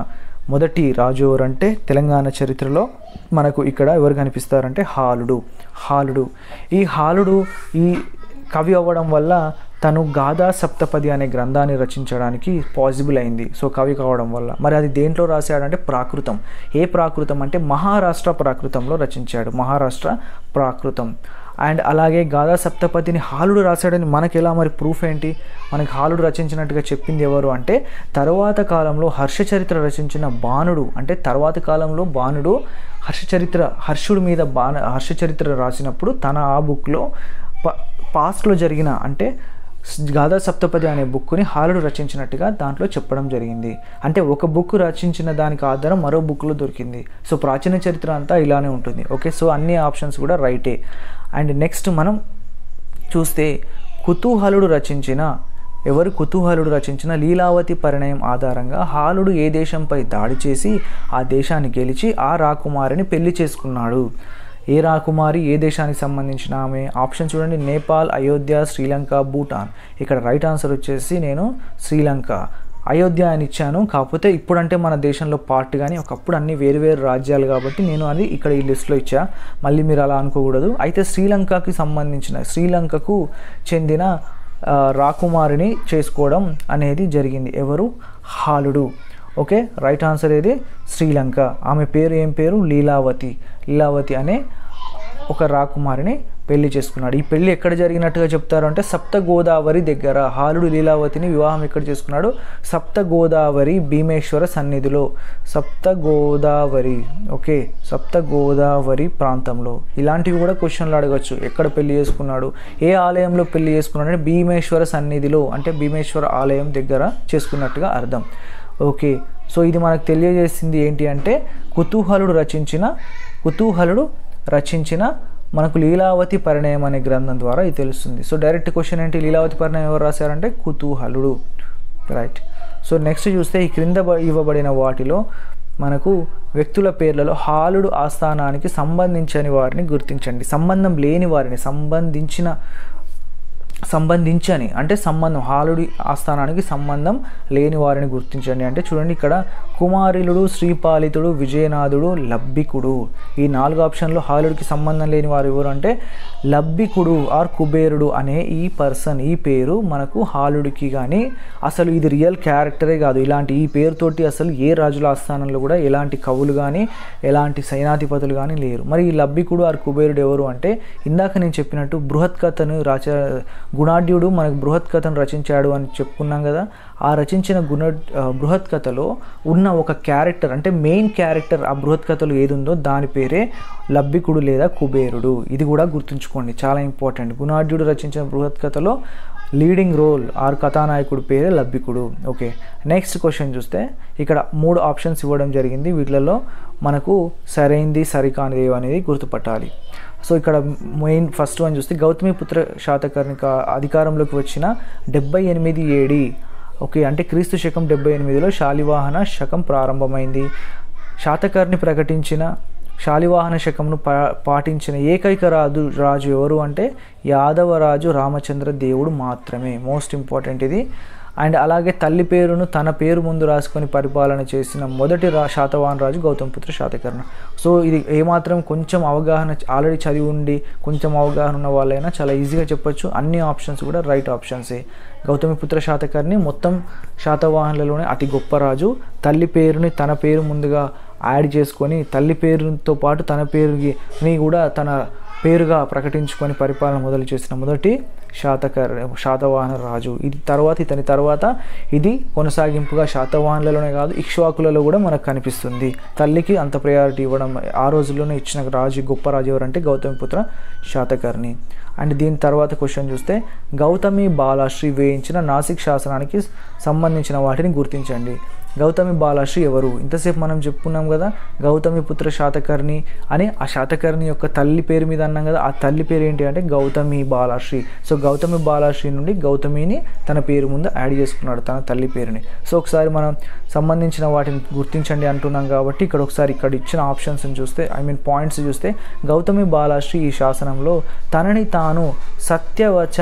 మొదటి రాజు ఎవరంటే తెలంగాణ చరిత్రలో మనకు ఇక్కడ ఎవరు కనిపిస్తారంటే హాలుడు హాలుడు ఈ హాలుడు ఈ కవి అవ్వడం వల్ల తను గాథా సప్తపది అనే గ్రంథాన్ని రచించడానికి పాసిబుల్ అయింది సో కవి కావడం వల్ల మరి అది దేంట్లో రాశాడంటే ప్రాకృతం ఏ ప్రాకృతం అంటే మహారాష్ట్ర ప్రాకృతంలో రచించాడు మహారాష్ట్ర ప్రాకృతం అండ్ అలాగే గాథా సప్తపతిని హాలుడు రాశాడని మనకి ఎలా మరి ప్రూఫ్ ఏంటి మనకి హాలుడు రచించినట్టుగా చెప్పింది ఎవరు అంటే తర్వాత కాలంలో హర్షచరిత్ర రచించిన బాణుడు అంటే తర్వాత కాలంలో బాణుడు హర్షచరిత్ర హర్షుడి మీద బాణ హర్షచరిత్ర రాసినప్పుడు తన ఆ బుక్లో ప పాస్ట్లో జరిగిన అంటే గాథా సప్తపది అనే బుక్ని హాలుడు రచించినట్టుగా దాంట్లో చెప్పడం జరిగింది అంటే ఒక బుక్ రచించిన దానికి ఆధారం మరో బుక్లో దొరికింది సో ప్రాచీన చరిత్ర అంతా ఇలానే ఉంటుంది ఓకే సో అన్ని ఆప్షన్స్ కూడా రైటే అండ్ నెక్స్ట్ మనం చూస్తే కుతూహలుడు రచించిన ఎవరు కుతూహలుడు రచించిన లీలావతి పరిణయం ఆధారంగా హాలుడు ఏ దేశంపై దాడి చేసి ఆ దేశాన్ని గెలిచి ఆ రాకుమారిని పెళ్లి చేసుకున్నాడు ఏ రాకుమారి ఏ దేశానికి సంబంధించిన ఆమె ఆప్షన్ చూడండి నేపాల్ అయోధ్య శ్రీలంక భూటాన్ ఇక్కడ రైట్ ఆన్సర్ వచ్చేసి నేను శ్రీలంక అయోధ్య అని ఇచ్చాను కాకపోతే ఇప్పుడంటే మన దేశంలో పార్ట్ కానీ ఒకప్పుడు అన్ని వేరు వేరు రాజ్యాలు కాబట్టి నేను అది ఇక్కడ ఈ లిస్ట్లో ఇచ్చా మళ్ళీ మీరు అలా అనుకోకూడదు అయితే శ్రీలంకకి సంబంధించిన శ్రీలంకకు చెందిన ఆ, రాకుమారిని చేసుకోవడం అనేది జరిగింది ఎవరు హాలుడు ఓకే రైట్ ఆన్సర్ ఏది శ్రీలంక ఆమె పేరు ఏం పేరు లీలావతి లీలావతి అనే ఒక రాకుమారిని పెళ్లి చేసుకున్నాడు ఈ పెళ్లి ఎక్కడ జరిగినట్టుగా చెప్తారు అంటే సప్త గోదావరి దగ్గర హాలుడు లీలావతిని వివాహం ఎక్కడ చేసుకున్నాడు సప్త గోదావరి భీమేశ్వర సన్నిధిలో సప్త గోదావరి ఓకే సప్త గోదావరి ప్రాంతంలో ఇలాంటివి కూడా క్వశ్చన్లు అడగచ్చు ఎక్కడ పెళ్లి చేసుకున్నాడు ఏ ఆలయంలో పెళ్లి చేసుకున్నాడు అంటే భీమేశ్వర సన్నిధిలో అంటే భీమేశ్వర ఆలయం దగ్గర చేసుకున్నట్టుగా అర్థం ఓకే సో ఇది మనకు తెలియజేసింది ఏంటి అంటే కుతూహలుడు రచించిన కుతూహలుడు రచించిన మనకు లీలావతి పరిణయం అనే గ్రంథం ద్వారా ఇది తెలుస్తుంది సో డైరెక్ట్ క్వశ్చన్ ఏంటి లీలావతి పరిణయం ఎవరు రాశారంటే కుతూహలుడు రైట్ సో నెక్స్ట్ చూస్తే ఈ క్రింద బ- ఇవ్వబడిన వాటిలో మనకు వ్యక్తుల పేర్లలో హాలుడు ఆస్థానానికి సంబంధించని వారిని గుర్తించండి సంబంధం లేని వారిని సంబంధించిన సంబంధించని అంటే సంబంధం హాలుడి ఆస్థానానికి సంబంధం లేని వారిని గుర్తించండి అంటే చూడండి ఇక్కడ కుమారిలుడు శ్రీపాలితుడు విజయనాథుడు లబ్బికుడు ఈ నాలుగు ఆప్షన్లో హాలుడికి సంబంధం లేని వారు ఎవరు అంటే లబ్బికుడు ఆర్ కుబేరుడు అనే ఈ పర్సన్ ఈ పేరు మనకు హాలుడికి కానీ అసలు ఇది రియల్ క్యారెక్టరే కాదు ఇలాంటి ఈ పేరుతోటి అసలు ఏ రాజుల ఆస్థానంలో కూడా ఎలాంటి కవులు కానీ ఎలాంటి సైనాధిపతులు కానీ లేరు మరి ఈ లబ్బికుడు ఆర్ కుబేరుడు ఎవరు అంటే ఇందాక నేను చెప్పినట్టు బృహత్ కథను రాచ గుణాఢ్యుడు మనకు బృహత్ కథను రచించాడు అని చెప్పుకున్నాం కదా ఆ రచించిన గుణ ఆ, బృహత్ కథలో ఉన్న ఒక క్యారెక్టర్ అంటే మెయిన్ క్యారెక్టర్ ఆ బృహత్ కథలో ఏది ఉందో దాని పేరే లబ్బికుడు లేదా కుబేరుడు ఇది కూడా గుర్తుంచుకోండి చాలా ఇంపార్టెంట్ గుణాఢ్యుడు రచించిన బృహత్ కథలో లీడింగ్ రోల్ ఆర్ కథానాయకుడు పేరే లబ్బికుడు ఓకే నెక్స్ట్ క్వశ్చన్ చూస్తే ఇక్కడ మూడు ఆప్షన్స్ ఇవ్వడం జరిగింది వీటిలలో మనకు సరైంది సరికానిది అనేది గుర్తుపట్టాలి సో ఇక్కడ మెయిన్ ఫస్ట్ వన్ చూస్తే గౌతమి పుత్ర శాతకర్ణిక అధికారంలోకి వచ్చిన డెబ్బై ఎనిమిది ఏడి ఓకే అంటే క్రీస్తు శకం డెబ్బై ఎనిమిదిలో శాలివాహన శకం ప్రారంభమైంది శాతకర్ణి ప్రకటించిన శాలివాహన శకంను పా పాటించిన ఏకైక రాజు రాజు ఎవరు అంటే యాదవరాజు రామచంద్ర దేవుడు మాత్రమే మోస్ట్ ఇంపార్టెంట్ ఇది అండ్ అలాగే తల్లి పేరును తన పేరు ముందు రాసుకొని పరిపాలన చేసిన మొదటి రా శాతవాహన రాజు గౌతమపుత్ర శాతకర్ణ సో ఇది ఏమాత్రం కొంచెం అవగాహన ఆల్రెడీ చదివి ఉండి కొంచెం అవగాహన ఉన్న వాళ్ళైనా చాలా ఈజీగా చెప్పొచ్చు అన్ని ఆప్షన్స్ కూడా రైట్ ఆప్షన్సే గౌతమిపుత్ర శాతకర్ణి మొత్తం శాతవాహనులలోనే అతి గొప్ప రాజు తల్లి పేరుని తన పేరు ముందుగా యాడ్ చేసుకొని తల్లి పేరుతో పాటు తన పేరుని కూడా తన పేరుగా ప్రకటించుకొని పరిపాలన మొదలు చేసిన మొదటి శాతకర్ శాతవాహన రాజు ఇది తర్వాత ఇతని తర్వాత ఇది కొనసాగింపుగా శాతవాహనులలోనే కాదు ఇక్ష్వాకులలో కూడా మనకు కనిపిస్తుంది తల్లికి అంత ప్రయారిటీ ఇవ్వడం ఆ రోజుల్లోనే ఇచ్చిన రాజు గొప్ప రాజు ఎవరంటే గౌతమిపుత్ర శాతకర్ణి అండ్ దీని తర్వాత క్వశ్చన్ చూస్తే గౌతమి బాలశ్రీ వేయించిన నాసిక్ శాసనానికి సంబంధించిన వాటిని గుర్తించండి గౌతమి బాలశ్రీ ఎవరు ఇంతసేపు మనం చెప్పుకున్నాం కదా గౌతమి పుత్ర శాతకర్ణి అని ఆ శాతకర్ణి యొక్క తల్లి పేరు మీద అన్నాం కదా ఆ తల్లి పేరు ఏంటి అంటే గౌతమి బాలశ్రీ సో గౌతమి బాలశ్రీ నుండి గౌతమిని తన పేరు ముందు యాడ్ చేసుకున్నాడు తన తల్లి పేరుని సో ఒకసారి మనం సంబంధించిన వాటిని గుర్తించండి అంటున్నాం కాబట్టి ఇక్కడ ఒకసారి ఇక్కడ ఇచ్చిన ఆప్షన్స్ చూస్తే ఐ మీన్ పాయింట్స్ చూస్తే గౌతమి బాలశ్రీ ఈ శాసనంలో తనని తాను సత్యవచన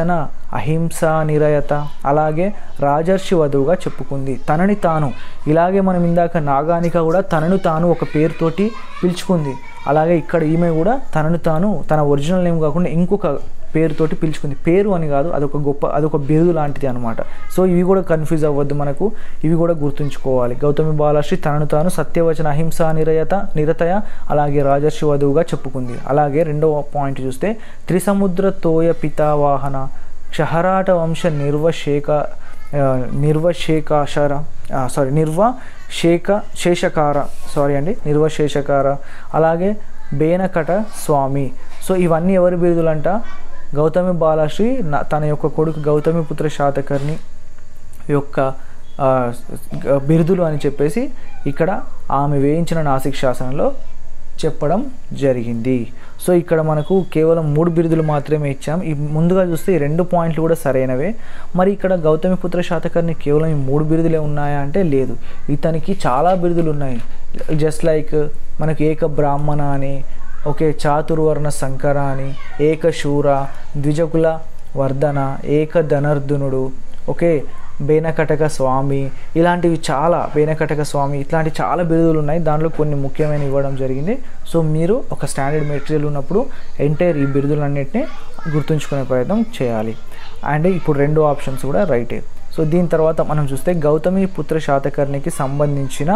అహింసా నిరయత అలాగే రాజర్షి వధువుగా చెప్పుకుంది తనని తాను ఇలాగే మనం ఇందాక నాగానిక కూడా తనను తాను ఒక పేరుతోటి పిలుచుకుంది అలాగే ఇక్కడ ఈమె కూడా తనను తాను తన ఒరిజినల్ నేమ్ కాకుండా ఇంకొక పేరుతోటి పిలుచుకుంది పేరు అని కాదు అదొక గొప్ప అదొక బిరుదు లాంటిది అనమాట సో ఇవి కూడా కన్ఫ్యూజ్ అవ్వద్దు మనకు ఇవి కూడా గుర్తుంచుకోవాలి గౌతమి బాలశ్రీ తనను తాను సత్యవచన అహింస నిరయత నిరతయ అలాగే రాజర్షి వధువుగా చెప్పుకుంది అలాగే రెండవ పాయింట్ చూస్తే త్రిసముద్ర తోయ పితావాహన క్షహరాట వంశ నిర్వశేక ఆ, నిర్వశేకాశర సారీ నిర్వశేక శేషకార సారీ అండి నిర్వశేషకార అలాగే బేనకట స్వామి సో ఇవన్నీ ఎవరి బిరుదులంట గౌతమి బాలశ్రీ న- తన యొక్క కొడుకు గౌతమి పుత్ర శాతకర్ణి యొక్క ఆ, గ- బిరుదులు అని చెప్పేసి ఇక్కడ ఆమె వేయించిన నాసిక్ శాసనంలో చెప్పడం జరిగింది సో ఇక్కడ మనకు కేవలం మూడు బిరుదులు మాత్రమే ఇచ్చాం ఈ ముందుగా చూస్తే ఈ రెండు పాయింట్లు కూడా సరైనవే మరి ఇక్కడ గౌతమిపుత్ర శాతకర్ణి కేవలం ఈ మూడు బిరుదులే ఉన్నాయా అంటే లేదు ఇతనికి చాలా బిరుదులు ఉన్నాయి జస్ట్ లైక్ మనకి ఏక బ్రాహ్మణ అని ఓకే చాతుర్వర్ణ శంకర అని ఏకశూర ద్విజకుల వర్ధన ఏక ధనర్ధనుడు ఓకే బేనకటక స్వామి ఇలాంటివి చాలా బేనకటక స్వామి ఇట్లాంటి చాలా బిరుదులు ఉన్నాయి దాంట్లో కొన్ని ముఖ్యమైన ఇవ్వడం జరిగింది సో మీరు ఒక స్టాండర్డ్ మెటీరియల్ ఉన్నప్పుడు ఎంటైర్ ఈ బిరుదులన్నింటినీ గుర్తుంచుకునే ప్రయత్నం చేయాలి అండ్ ఇప్పుడు రెండు ఆప్షన్స్ కూడా రైటే సో దీని తర్వాత మనం చూస్తే గౌతమి పుత్ర శాతకర్ణికి సంబంధించిన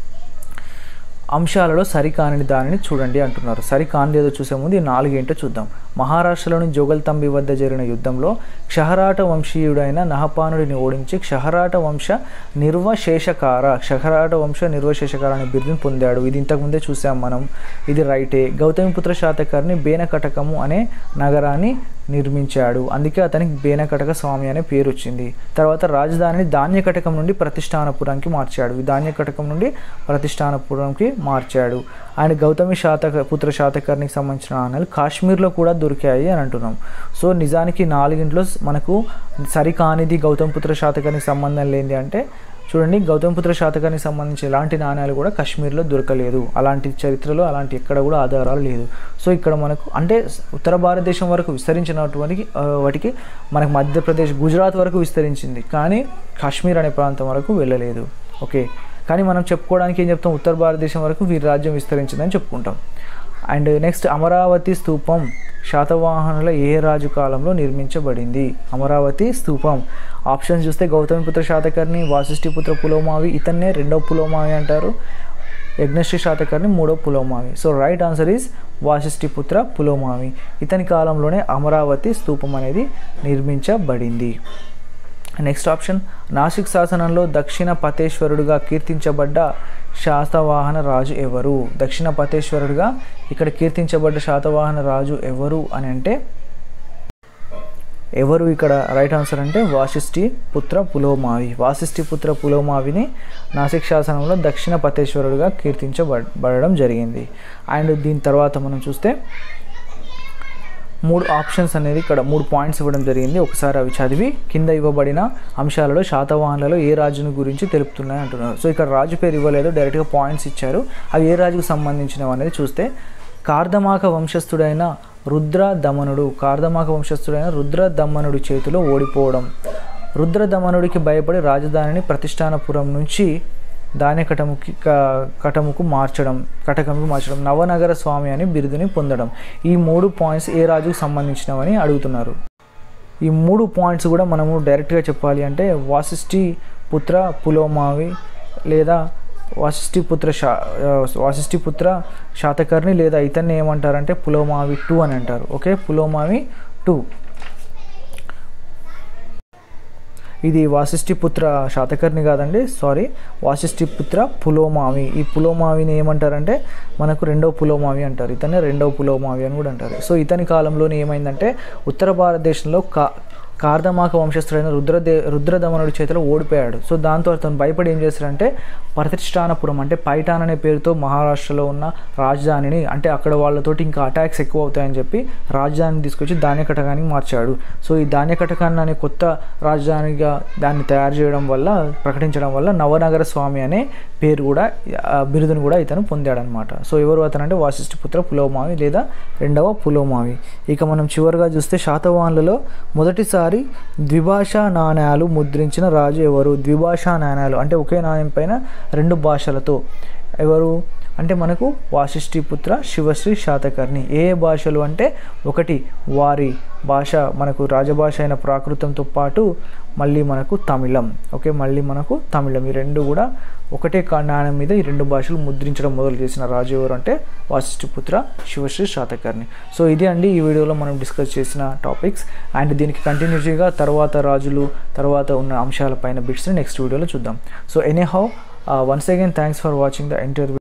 అంశాలలో సరికాని దానిని చూడండి అంటున్నారు సరికానిది ఏదో చూసే ముందు ఈ నాలుగేంటో చూద్దాం మహారాష్ట్రలోని జోగల్తంబి వద్ద జరిగిన యుద్ధంలో క్షహరాట వంశీయుడైన నహపానుడిని ఓడించి క్షహరాట వంశ నిర్వశేషకార క్షహరాట వంశ నిర్వశేషకార అనే బిరుదుని పొందాడు ఇది ఇంతకుముందే చూసాం మనం ఇది రైటే గౌతమిపుత్ర శాతకర్ణి బేనకటకము అనే నగరాన్ని నిర్మించాడు అందుకే అతనికి బేనకటక స్వామి అనే పేరు వచ్చింది తర్వాత రాజధానిని ధాన్యకటకం నుండి ప్రతిష్టానపురంకి మార్చాడు ఈ ధాన్యకటకం నుండి ప్రతిష్టానపురంకి మార్చాడు ఆయన గౌతమి శాతక పుత్ర శాతకర్ణికి సంబంధించిన నాణ్యాలు కాశ్మీర్లో కూడా దొరికాయి అని అంటున్నాం సో నిజానికి నాలుగింట్లో మనకు సరికానిది గౌతమ పుత్ర శాతకర్ణికి సంబంధం లేనిది అంటే చూడండి గౌతమపుత్ర శాతకానికి సంబంధించి ఎలాంటి నాణ్యాలు కూడా కాశ్మీర్లో దొరకలేదు అలాంటి చరిత్రలో అలాంటి ఎక్కడ కూడా ఆధారాలు లేదు సో ఇక్కడ మనకు అంటే ఉత్తర భారతదేశం వరకు విస్తరించినటువంటి ఆ, వాటికి మనకు మధ్యప్రదేశ్ గుజరాత్ వరకు విస్తరించింది కానీ కాశ్మీర్ అనే ప్రాంతం వరకు వెళ్ళలేదు ఓకే కానీ మనం చెప్పుకోవడానికి ఏం చెప్తాం ఉత్తర భారతదేశం వరకు వీరి రాజ్యం విస్తరించిందని చెప్పుకుంటాం అండ్ నెక్స్ట్ అమరావతి స్తూపం శాతవాహనుల ఏ రాజు కాలంలో నిర్మించబడింది అమరావతి స్తూపం ఆప్షన్స్ చూస్తే గౌతమిపుత్ర శాతకర్ణి వాసిష్ఠిపుత్ర పులోమావి ఇతన్నే రెండవ పులోమావి అంటారు యజ్ఞశ్రీ శాతకర్ణి మూడో Pulomavi so right answer is Vasishthiputra Pulomavi ఇతని కాలంలోనే అమరావతి స్తూపం అనేది నిర్మించబడింది నెక్స్ట్ ఆప్షన్ నాసిక్ శాసనంలో దక్షిణ పతేశ్వరుడుగా కీర్తించబడ్డ శాతవాహన రాజు ఎవరు దక్షిణ పతేశ్వరుడుగా ఇక్కడ కీర్తించబడ్డ శాతవాహన రాజు ఎవరు అని అంటే ఎవరు ఇక్కడ రైట్ ఆన్సర్ అంటే వాసిష్ఠి పుత్ర పులోమావి వాసిష్ఠి పుత్ర పులోమావిని నాసిక్ శాసనంలో దక్షిణ పతేశ్వరుడుగా కీర్తించబడడం జరిగింది అండ్ దీని తర్వాత మనం చూస్తే మూడు ఆప్షన్స్ అనేది ఇక్కడ మూడు పాయింట్స్ ఇవ్వడం జరిగింది ఒకసారి అవి చదివి కింద ఇవ్వబడిన అంశాలలో శాతవాహనులలో ఏ రాజుని గురించి తెలుపుతున్నాయి అంటున్నారు సో ఇక్కడ రాజు పేరు ఇవ్వలేదు డైరెక్ట్గా పాయింట్స్ ఇచ్చారు అవి ఏ రాజుకు సంబంధించినవి అనేది చూస్తే కార్దమాక వంశస్థుడైన రుద్ర దమనుడు కార్దమాక వంశస్థుడైన రుద్ర దమనుడి చేతిలో ఓడిపోవడం రుద్ర దమనుడికి భయపడి రాజధానిని ప్రతిష్టానపురం నుంచి ధాన్యకటముకి క- కటముకు మార్చడం కటకముకు మార్చడం నవనగర స్వామి అని బిరుదుని పొందడం ఈ మూడు పాయింట్స్ ఏ రాజుకు సంబంధించినవని అడుగుతున్నారు ఈ మూడు పాయింట్స్ కూడా మనము డైరెక్ట్గా చెప్పాలి అంటే వాసిష్ఠి పుత్ర పులోమావి లేదా వాసిష్ఠి పుత్ర శా ఆ, వాసిష్ఠి పుత్ర శాతకర్ణి లేదా ఇతన్ని ఏమంటారంటే పులోమావి టూ అని అంటారు ఓకే పులోమావి టూ ఇది వాసిష్ఠి పుత్ర శాతకర్ణి కాదండి సారీ వాసిష్ఠి పుత్ర పులోమావి ఈ పులోమావిని ఏమంటారంటే మనకు రెండవ పులోమావి అంటారు ఇతన్ని రెండవ పులోమావి అని కూడా అంటారు సో ఇతని కాలంలోనే ఏమైందంటే ఉత్తర భారతదేశంలో కా కార్దమాక వంశస్థుడైన రుద్రదే రుద్రదమనుడి చేతిలో ఓడిపోయాడు సో దాంతో అతను భయపడి ఏం చేశారంటే ప్రతిష్టానపురం అంటే పైఠాన్ అనే పేరుతో మహారాష్ట్రలో ఉన్న రాజధానిని అంటే అక్కడ వాళ్ళతోటి ఇంకా అటాక్స్ ఎక్కువ అవుతాయని చెప్పి రాజధానిని తీసుకొచ్చి ధాన్యకటకానికి మార్చాడు సో ఈ ధాన్యకటకాన్ని అనే కొత్త రాజధానిగా దాన్ని తయారు చేయడం వల్ల ప్రకటించడం వల్ల నవనగర స్వామి అనే పేరు కూడా ఆ బిరుదును కూడా ఇతను పొందాడనమాట సో ఎవరు అతను అంటే వాసిష్ఠిపుత్ర పులోమావి లేదా రెండవ పులోమావి ఇక మనం చివరిగా చూస్తే శాతవాహనులలో మొదటిసారి మొదటిసారి ద్విభాషా నాణ్యాలు ముద్రించిన రాజు ఎవరు ద్విభాషా నాణ్యాలు అంటే ఒకే నాణ్యం పైన రెండు భాషలతో ఎవరు అంటే మనకు వాసిష్ఠిపుత్ర శివశ్రీ శాతకర్ణి ఏ ఏ భాషలు అంటే ఒకటి వారి భాష మనకు రాజభాష అయిన ప్రాకృతంతో పాటు మళ్ళీ మనకు తమిళం ఓకే మళ్ళీ మనకు తమిళం ఈ రెండు కూడా ఒకటే కా- నాణ్యం మీద ఈ రెండు భాషలు ముద్రించడం మొదలు చేసిన రాజు ఎవరు అంటే వాసిష్ఠిపుత్ర శివశ్రీ శాతకర్ణి సో ఇది అండి ఈ వీడియోలో మనం డిస్కస్ చేసిన టాపిక్స్ అండ్ దీనికి కంటిన్యూటీగా తర్వాత రాజులు తర్వాత ఉన్న అంశాలపైన బిట్స్ని నెక్స్ట్ వీడియోలో చూద్దాం so anyhow once again thanks for watching the entire